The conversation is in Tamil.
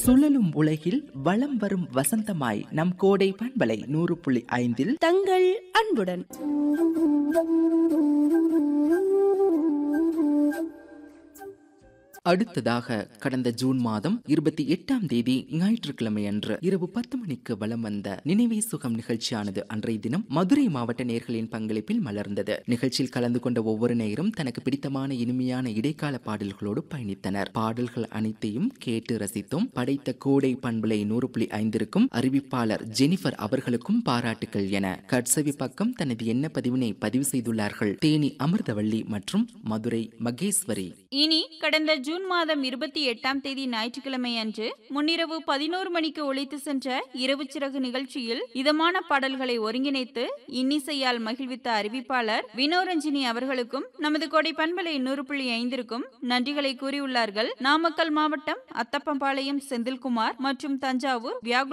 சுழலும் உலகில் வலம் வரும் வசந்தமாய் நம் கோடை பண்பலை நூறு புள்ளி ஐந்தில் தங்கள் அன்புடன் அடுத்ததாக கடந்த ஜூன் மாதம் இருபத்தி எட்டாம் தேதி ஞாயிற்றுக்கிழமை அன்று இரவு பத்து மணிக்கு வலம் வந்த நினைவே சுகம் நிகழ்ச்சியானது அன்றைய தினம் மதுரை மாவட்ட நேர்களின் பங்களிப்பில் மலர்ந்தது நிகழ்ச்சியில் கலந்து கொண்ட ஒவ்வொரு நேரும் தனக்கு பிடித்தமான இனிமையான இடைக்கால பாடல்களோடு பயணித்தனர் பாடல்கள் அனைத்தையும் கேட்டு ரசித்தும் படைத்த கோடை பண்புலை நூறு புள்ளி ஐந்திற்கும் அறிவிப்பாளர் ஜெனிஃபர் அவர்களுக்கும் பாராட்டுகள் என கட்சவி பக்கம் தனது எண்ண பதிவினை பதிவு செய்துள்ளார்கள் தேனி அமிர்தவள்ளி மற்றும் மதுரை மகேஸ்வரி இனி கடந்த ஜூன் மாதம் இருபத்தி எட்டாம் தேதி ஞாயிற்றுக்கிழமை அன்று முன்னிரவு பதினோரு மணிக்கு ஒழித்து சென்ற இரவு சிறகு நிகழ்ச்சியில் இதமான பாடல்களை ஒருங்கிணைத்து இன்னிசையால் மகிழ்வித்த அறிவிப்பாளர் வினோரஞ்சினி அவர்களுக்கும் நமது கொடை பண்பலை நூறு புள்ளி ஐந்திற்கும் நன்றிகளை கூறியுள்ளார்கள் நாமக்கல் மாவட்டம் அத்தப்பம்பாளையம் செந்தில்குமார் மற்றும் தஞ்சாவூர் வியாகுல